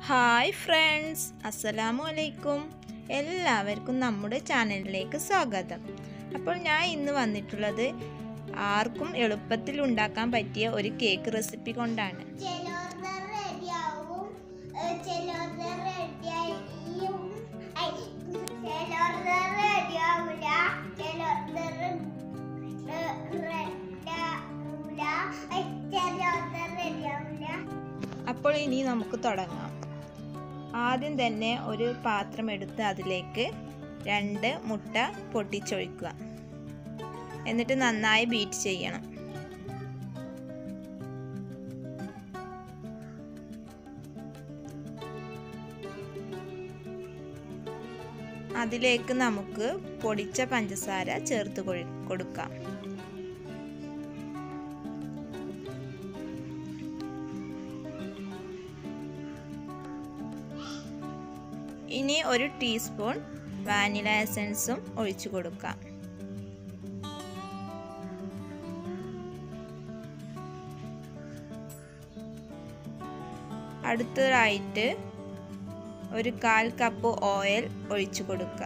hi friends അസ്സലാമു അലൈക്കും എല്ലാവർക്കും നമ്മുടെ ചാനലിലേക്ക് സ്വാഗതം അപ്പോൾ ഞാൻ ഇന്ന് വന്നിട്ടുള്ളത് ആർക്കും എളുപ്പത്തിൽ ഉണ്ടാക്കാൻ പറ്റിയ ഒരു കേക്ക് റെസിപ്പി കൊണ്ടാണ് ചിലർക്ക് റെഡിയാവും ചിലർക്ക് റെഡിയായും ചിലർക്ക് റെഡിയാവില്ല ചിലർക്ക് റെഡിയാവില്ല ചിലർക്ക് റെഡിയാവില്ല അപ്പോൾ ഇനി നമുക്ക് തുടങ്ങാം ആദ്യം തന്നെ ഒരു പാത്രം എടുത്ത് അതിലേക്ക് രണ്ട് മുട്ട പൊട്ടിച്ചൊഴിക്കുക എന്നിട്ട് നന്നായി ബീറ്റ് ചെയ്യണം അതിലേക്ക് നമുക്ക് പൊടിച്ച പഞ്ചസാര ചേർത്ത് കൊഴി- കൊടുക്കാം ഇനി ഒരു ടീസ്പൂൺ വാനില എസൻസും ഒഴിച്ചു കൊടുക്കാം അടുത്തതായിട്ട് ഒരു കാൽ കപ്പ് ഓയിൽ ഒഴിച്ചു കൊടുക്കുക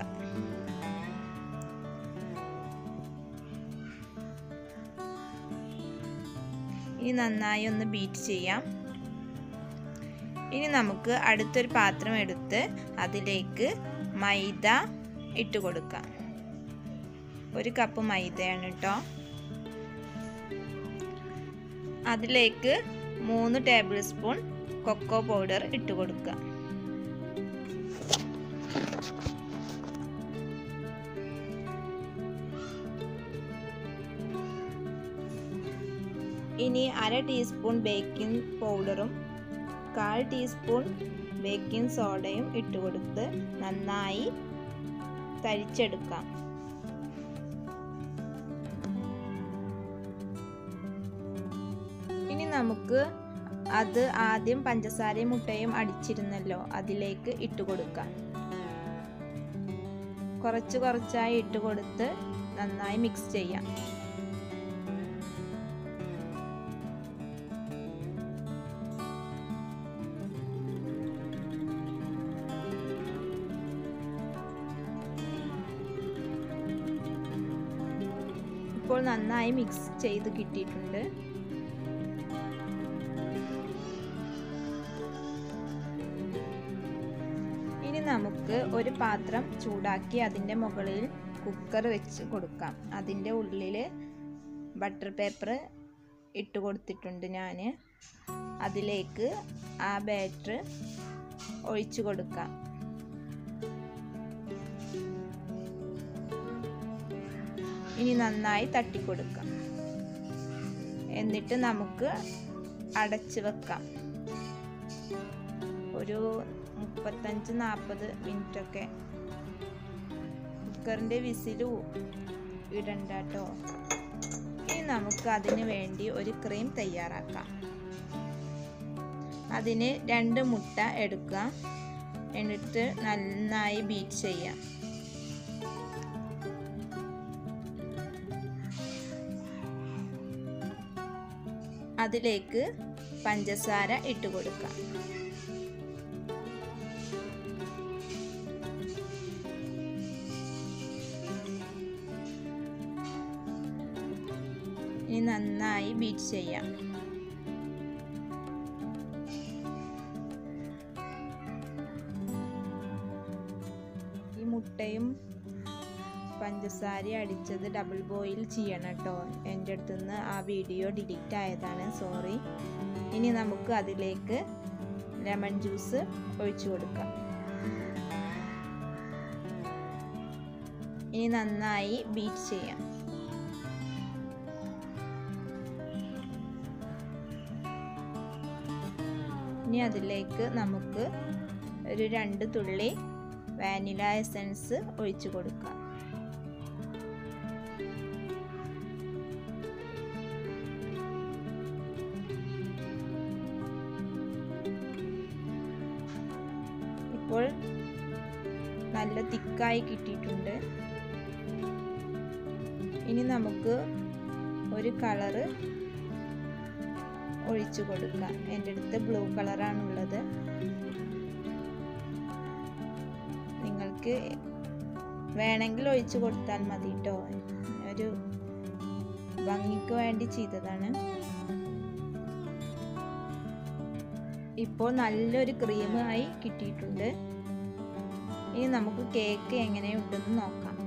ഇനി നന്നായി ഒന്ന് ബീറ്റ് ചെയ്യാം ഇനി നമുക്ക് അടുത്തൊരു പാത്രം എടുത്ത് അതിലേക്ക് മൈദ ഇട്ട് കൊടുക്കാം ഒരു കപ്പ് മൈദയാണ് കേട്ടോ അതിലേക്ക് മൂന്ന് ടേബിൾ സ്പൂൺ കൊക്കോ പൗഡർ ഇട്ട് കൊടുക്കുക ഇനി അര ടീസ്പൂൺ ബേക്കിംഗ് പൗഡറും കാൽ ടീസ്പൂൺ ബേക്കിംഗ് സോഡയും ഇട്ട് കൊടുത്ത് നന്നായി തരിച്ചെടുക്കാം ഇനി നമുക്ക് അത് ആദ്യം പഞ്ചസാരയും മുട്ടയും അടിച്ചിരുന്നല്ലോ അതിലേക്ക് ഇട്ട് കൊടുക്കാം കുറച്ച് കുറച്ചായി ഇട്ട് കൊടുത്ത് നന്നായി മിക്സ് ചെയ്യാം ഇപ്പോൾ നന്നായി മിക്സ് ചെയ്ത് കിട്ടിയിട്ടുണ്ട് ഇനി നമുക്ക് ഒരു പാത്രം ചൂടാക്കി അതിൻ്റെ മുകളിൽ കുക്കർ വെച്ച് കൊടുക്കാം അതിൻ്റെ ഉള്ളിൽ ബട്ടർ പേപ്പർ ഇട്ട് കൊടുത്തിട്ടുണ്ട് ഞാൻ അതിലേക്ക് ആ ബാറ്റർ ഒഴിച്ചു കൊടുക്കാം ഇനി നന്നായി തട്ടിക്കൊടുക്കാം എന്നിട്ട് നമുക്ക് അടച്ചു വെക്കാം ഒരു മുപ്പത്തഞ്ച് നാൽപ്പത് മിനിറ്റൊക്കെ കുക്കറിൻ്റെ വിസിലു ഇടണ്ട കേട്ടോ ഇനി നമുക്ക് അതിന് വേണ്ടി ഒരു ക്രീം തയ്യാറാക്കാം അതിന് രണ്ട് മുട്ട എടുക്കുക എന്നിട്ട് നന്നായി ബീറ്റ് ചെയ്യാം അതിലേക്ക് പഞ്ചസാര ഇട്ട് കൊടുക്കാം ഇനി നന്നായി ബീറ്റ് ചെയ്യാം ഈ മുട്ടയും പഞ്ചസാര അടിച്ചത് ഡബിൾ ബോയിൽ ചെയ്യണം കേട്ടോ എൻ്റെ അടുത്ത് നിന്ന് ആ വീഡിയോ ഡിലീറ്റ് ആയതാണ് സോറി ഇനി നമുക്ക് അതിലേക്ക് ലെമൺ ജ്യൂസ് ഒഴിച്ചു കൊടുക്കാം ഇനി നന്നായി ബീറ്റ് ചെയ്യാം ഇനി അതിലേക്ക് നമുക്ക് ഒരു രണ്ട് തുള്ളി വാനില എസൻസ് ഒഴിച്ചു കൊടുക്കാം ഇപ്പോൾ നല്ല തിക്കായി കിട്ടിയിട്ടുണ്ട് ഇനി നമുക്ക് ഒരു കളറ് ഒഴിച്ചു കൊടുക്കാം എൻ്റെ അടുത്ത് ബ്ലൂ കളറാണുള്ളത് ഇതിലേക്ക് വേണമെങ്കിൽ ഒഴിച്ച് കൊടുത്താൽ മതി കേട്ടോ ഒരു ഭംഗിക്ക് വേണ്ടി ചെയ്തതാണ് ഇപ്പോൾ നല്ലൊരു ക്രീമായി കിട്ടിയിട്ടുണ്ട് ഇനി നമുക്ക് കേക്ക് എങ്ങനെയുണ്ടെന്ന് നോക്കാം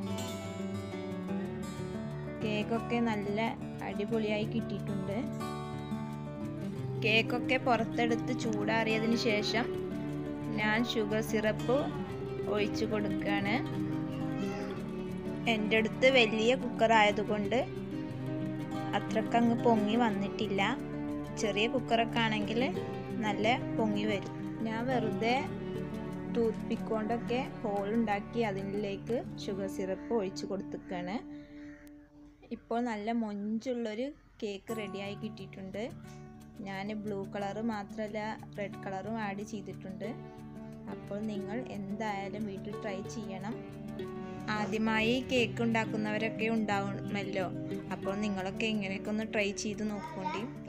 കേക്കൊക്കെ നല്ല അടിപൊളിയായി കിട്ടിയിട്ടുണ്ട് കേക്കൊക്കെ പുറത്തെടുത്ത് ചൂടാറിയതിന് ശേഷം ഞാൻ ഷുഗർ സിറപ്പ് ഒഴിച്ചു കൊടുക്കുകയാണ് എൻ്റെ അടുത്ത് വലിയ കുക്കർ ആയതുകൊണ്ട് അത്രക്കങ്ങ് പൊങ്ങി വന്നിട്ടില്ല ചെറിയ കുക്കറൊക്കെ ആണെങ്കിൽ നല്ല പൊങ്ങി വരും ഞാൻ വെറുതെ ടൂത്ത് പിക്ക് കൊണ്ടൊക്കെ ഹോൾ ഉണ്ടാക്കി അതിലേക്ക് ഷുഗർ സിറപ്പ് ഒഴിച്ചു കൊടുത്തിക്കാണ് ഇപ്പോൾ നല്ല മൊഞ്ചുള്ളൊരു കേക്ക് റെഡിയായി കിട്ടിയിട്ടുണ്ട് ഞാൻ ബ്ലൂ കളറ് മാത്രമല്ല റെഡ് കളറും ആഡ് ചെയ്തിട്ടുണ്ട് അപ്പോൾ നിങ്ങൾ എന്തായാലും വീട്ടിൽ ട്രൈ ചെയ്യണം ആദ്യമായി കേക്ക് ഉണ്ടാക്കുന്നവരൊക്കെ ഉണ്ടാവുമല്ലോ അപ്പോൾ നിങ്ങളൊക്കെ ഇങ്ങനെയൊക്കെ ഒന്ന് ട്രൈ ചെയ്ത് നോക്കേണ്ടി